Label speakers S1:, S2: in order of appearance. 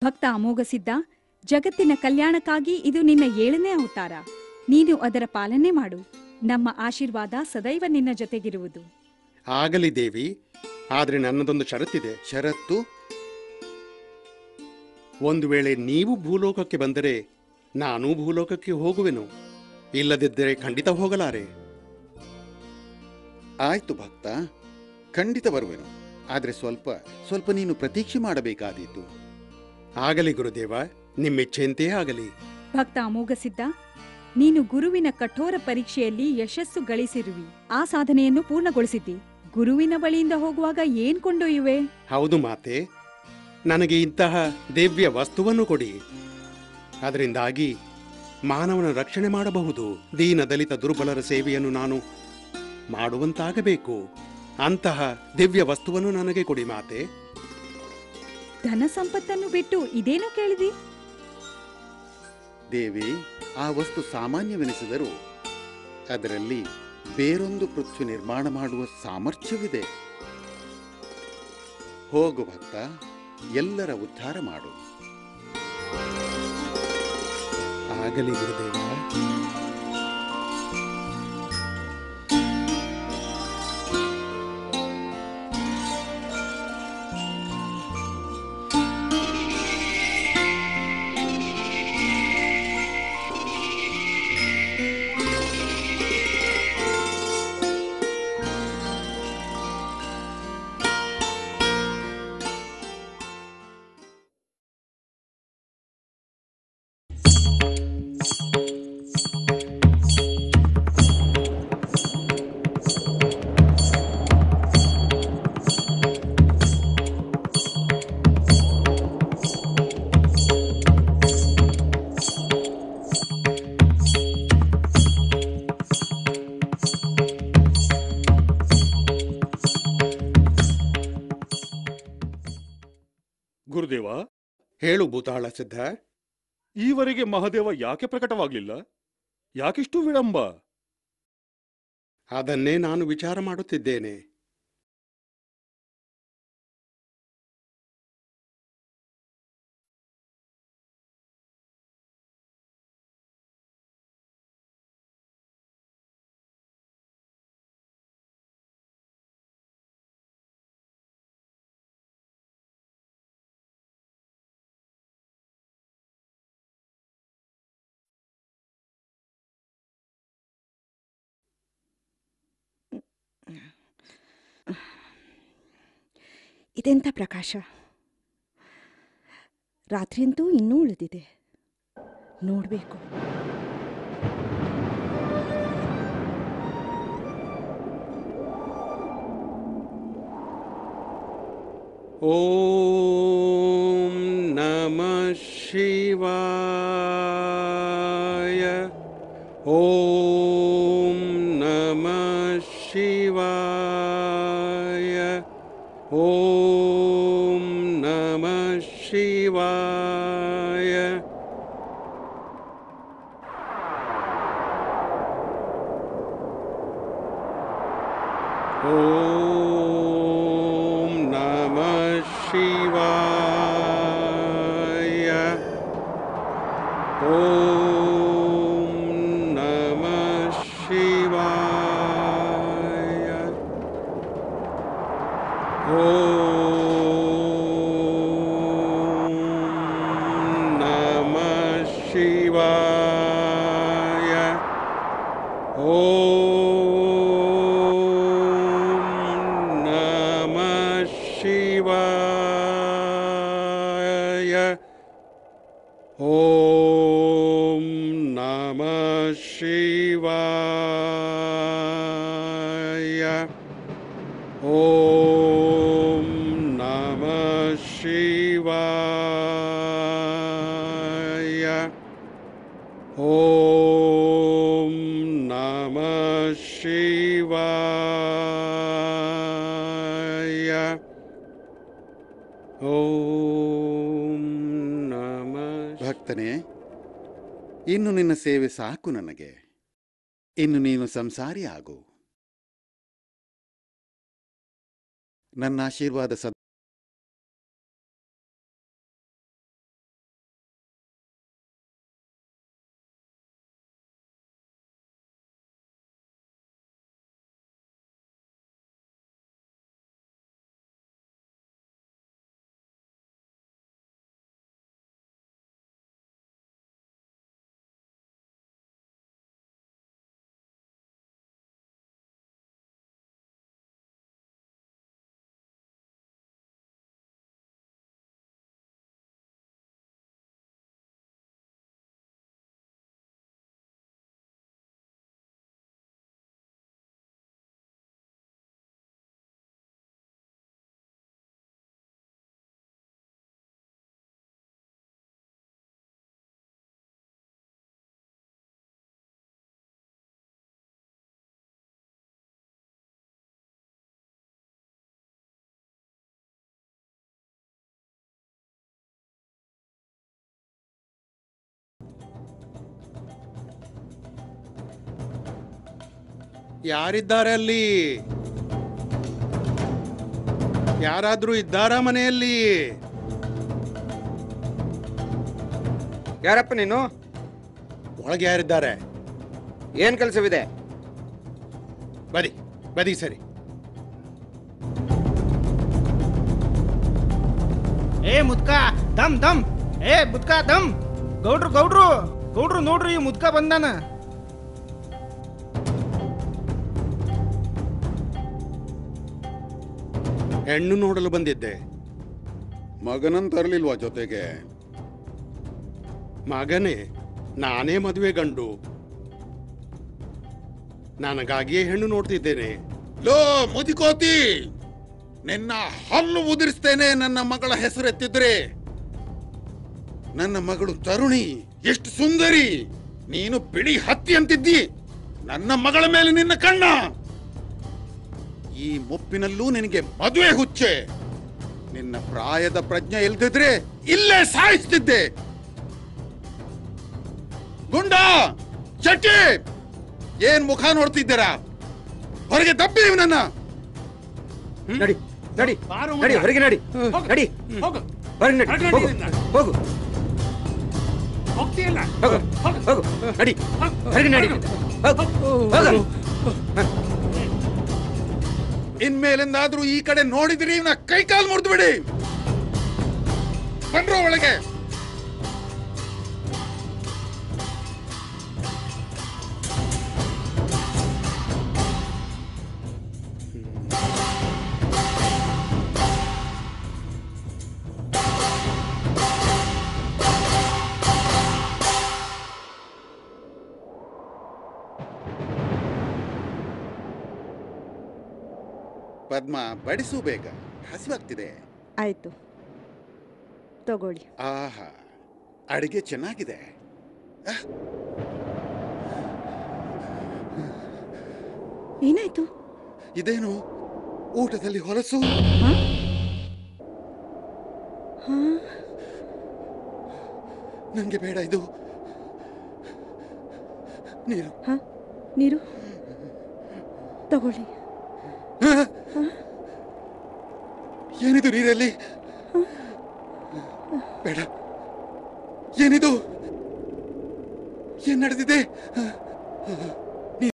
S1: ಭಕ್ತ ಅಮೋಘ ಸಿದ್ಧ ಜಗತ್ತಿನ ಕಲ್ಯಾಣಕ್ಕಾಗಿ ಇದು ನಿನ್ನ ಏಳನೇ ಅವತಾರ ನೀನು ಅದರ ಪಾಲನೆ ಮಾಡು ನಮ್ಮ ಆಶೀರ್ವಾದ ಸದೈವ ನಿನ್ನ ಜೊತೆಗಿರುವುದು
S2: ಆಗಲಿ ದೇವಿ ಆದರೆ ನನ್ನದೊಂದು ಷರತ್ತಿದೆ
S3: ಷರತ್ತು
S2: ಒಂದು ವೇಳೆ ನೀವು ಭೂಲೋಕಕ್ಕೆ ಬಂದರೆ ನಾನೂ ಭೂಲೋಕಕ್ಕೆ ಹೋಗುವೆನು ಇಲ್ಲದಿದ್ದರೆ ಖಂಡಿತ ಹೋಗಲಾರೆ
S3: ಆಯ್ತು ಭಕ್ತ ಖಂಡಿತ ಬರುವೆನು ಆದರೆ ಸ್ವಲ್ಪ ಸ್ವಲ್ಪ ನೀನು ಪ್ರತೀಕ್ಷೆ ಮಾಡಬೇಕಾದೀತು
S2: ಆಗಲಿ ಗುರುದೇವ ನಿಮ್ಮಿಚ್ಛೆಯಂತೆಯೇ ಆಗಲಿ
S1: ಭಕ್ತ ಅಮೋಘ ಸಿದ್ಧ ನೀನು ಗುರುವಿನ ಕಠೋರ ಪರೀಕ್ಷೆಯಲ್ಲಿ ಯಶಸ್ಸು ಗಳಿಸಿರುವಿ ಆ ಸಾಧನೆಯನ್ನು ಪೂರ್ಣಗೊಳಿಸಿದ್ದಿ ಗುರುವಿನ ಬಳಿಯಿಂದ ಹೋಗುವಾಗ ಏನ್ ಕೊಂಡೊಯ್ಯುವೆ
S2: ಹೌದು ಮಾತೆ ನನಗೆ ಇಂತಹ ದಿವ್ಯ ವಸ್ತುವನ್ನು ಕೊಡಿ ಅದರಿಂದಾಗಿ ಮಾನವನ ರಕ್ಷಣೆ ಮಾಡಬಹುದು ದೀನ ದಲಿತ ದುರ್ಬಲರ ಸೇವೆಯನ್ನು ನಾನು ಮಾಡುವಂತಾಗಬೇಕು ಅಂತಹ ದಿವ್ಯ ವಸ್ತುವನ್ನು ನನಗೆ ಕೊಡಿ ಮಾತೆ
S1: ಧನ ಸಂಪತ್ತನ್ನು ಬಿಟ್ಟು ಇದೇನು ಕೇಳಿದಿ
S3: ದೇವಿ ಆ ವಸ್ತು ಸಾಮಾನ್ಯವೆನಿಸಿದರೂ ಅದರಲ್ಲಿ ಬೇರೊಂದು ಪೃಥ್ವಿ ನಿರ್ಮಾಣ ಮಾಡುವ ಸಾಮರ್ಥ್ಯವಿದೆ ಹೋಗು ಭಕ್ತ ಎಲ್ಲರ ಉದ್ಧಾರ ಮಾಡು
S2: ಆಗಲಿ ಗುರುದೇವ
S4: ಗುರುದೇವ
S2: ಹೇಳು ಭೂತಾಳ ಸಿದ್ಧ
S4: ಈವರೆಗೆ ಮಹಾದೇವ ಯಾಕೆ ಪ್ರಕಟವಾಗ್ಲಿಲ್ಲ ಯಾಕಿಷ್ಟು ವಿಳಂಬ
S2: ಅದನ್ನೇ ನಾನು ವಿಚಾರ ಮಾಡುತ್ತಿದ್ದೇನೆ
S5: ಇದೆಂಥ ಪ್ರಕಾಶ ರಾತ್ರಿಯಂತೂ ಇನ್ನೂ ಉಳಿದಿದೆ ನೋಡಬೇಕು
S2: ಓಂ ನಮ ಶಿವಾಯ ಓಂ ನಮ ಶಿವಾಯ ಓಂ ನಮ ಶಿವಾಯ ಓಂ ನಮ ಶಿವಾಯ ಓಂ ನಮ ಶಿವಾಯ ಓಂ ನಮ ಶಿವಾಯ ಓಂ ನಮ ಶಿವಾಯ ಓಂ ನಮ ಶಿವಾಯ ಓಂ ನಮ ಶಿವಾಯ ಓಂ ನಮ ಶಿವಾಯ ಓಂ ನಮ
S3: ಭಕ್ತನೇ ಇನ್ನು ನಿನ್ನ ಸೇವೆ ಸಾಕು ನನಗೆ ಇನ್ನು ನೀನು ಸಂಸಾರಿ ಆಗು ನನ್ನ ಆಶೀರ್ವಾದ ಸದಾ
S2: ಯಾರಿದ್ದಾರೆ ಅಲ್ಲಿ ಯಾರಾದ್ರೂ ಇದ್ದಾರಾ ಮನೆಯಲ್ಲಿ
S6: ಯಾರಪ್ಪ ನೀನು
S2: ಒಳಗೆ ಯಾರಿದ್ದಾರೆ
S6: ಏನ್ ಕೆಲಸವಿದೆ
S2: ಬದಿ ಬದಿ ಸರಿ
S7: ಏ ಮುದ್ಕ ದಮ್ ದಮ್ ಏ ಮುದ್ಕ ದಮ್ ಗೌಡ್ರು ಗೌಡ್ರು ಗೌಡ್ರು ನೋಡ್ರಿ ಈ ಮುದ್ಕ ಬಂದಾನ
S2: ಹೆಣ್ಣು ನೋಡಲು ಬಂದಿದ್ದೆ
S3: ಮಗನನ್ ತರಲಿಲ್ವಾ ಜೊತೆಗೆ
S2: ಮಗನೇ ನಾನೇ ಮದುವೆ ಗಂಡು ನನಗಾಗಿಯೇ ಹೆಣ್ಣು ನೋಡ್ತಿದ್ದೇನೆ
S3: ಲೋ ಮುದಿಕೋತಿ ನಿನ್ನ ಹಲ್ಲು ಉದುರಿಸ್ತೇನೆ ನನ್ನ ಮಗಳ ಹೆಸರೆತ್ತಿದ್ರೆ ನನ್ನ ಮಗಳು ತರುಣಿ ಎಷ್ಟು ಸುಂದರಿ ನೀನು ಬಿಳಿ ಹತ್ತಿ ಅಂತಿದ್ದಿ ನನ್ನ ಮಗಳ ಮೇಲೆ ನಿನ್ನ ಕಣ್ಣ ಈ ಮುಪ್ಪಿನಲ್ಲೂ ನಿನಗೆ ಮದುವೆ ಹುಚ್ಚೆ ನಿನ್ನ ಪ್ರಾಯದ ಪ್ರಜ್ಞೆ ಇಲ್ದಿದ್ರೆ ಇಲ್ಲೇ ಸಾಯಿಸ್ತಿದ್ದೆ ಗುಂಡ ಚಟ್ಟಿ ಏನ್ ಮುಖ ನೋಡ್ತಿದ್ದೀರಾ ಹೊರಗೆ ದಬ್ಬಿ ನನ್ನ
S6: ನಡಿ ನಡಿ
S2: ಬಾರೋ
S6: ನಡಿ
S2: ಮಗ.
S6: ಹೊರಗೆ ನಡಿ
S2: ಹೋಗು.
S6: ನಡಿ
S2: ಹೋಗು
S6: ಹೊರಗೆ ನಡಿ
S2: ಹೊರಗೆ
S6: ಹೋಗು
S2: ನಡಿ ಇಲ್ಲಿಂದ.
S6: ಹೋಗು
S2: ಹೋಗ್ತೀಯಲ್ಲ
S6: ಹೋಗು ಹೋಗು ನಡಿ ಹೊರಗೆ ನಡಿ ಹೋಗು ಹೋಗು
S3: ಇನ್ಮೇಲಿಂದಾದ್ರೂ ಈ ಕಡೆ ನೋಡಿದ್ರಿ ಇವ್ನ ಕೈ ಕಾಲು ಮುರಿದು ಬಿಡಿ ಬನ್ರೋ ಒಳಗೆ ಪದ್ಮ ಬಡಿಸು ಬೇಗ ಹಸಿವಾಗ್ತಿದೆ
S5: ಆಯ್ತು ತಗೊಳ್ಳಿ
S3: ಆಹಾ ಅಡಿಗೆ ಚೆನ್ನಾಗಿದೆ ಆಹ್,
S5: ಏನಾಯ್ತು
S3: ಇದೇನು ಊಟದಲ್ಲಿ ಹೊಲಸು
S5: ಹಾ ಹಾ
S3: ನಂಗೆ ಬೇಡ ಇದು ನೀರು
S5: ಹಾ ನೀರು ತಗೊಳ್ಳಿ
S3: ಆಹ್! ಏನಿದು ನೀರಲ್ಲಿ ಬೇಡ ಏನಿದು ಏನ್ ನಡೆದಿದೆ ಆಹ್!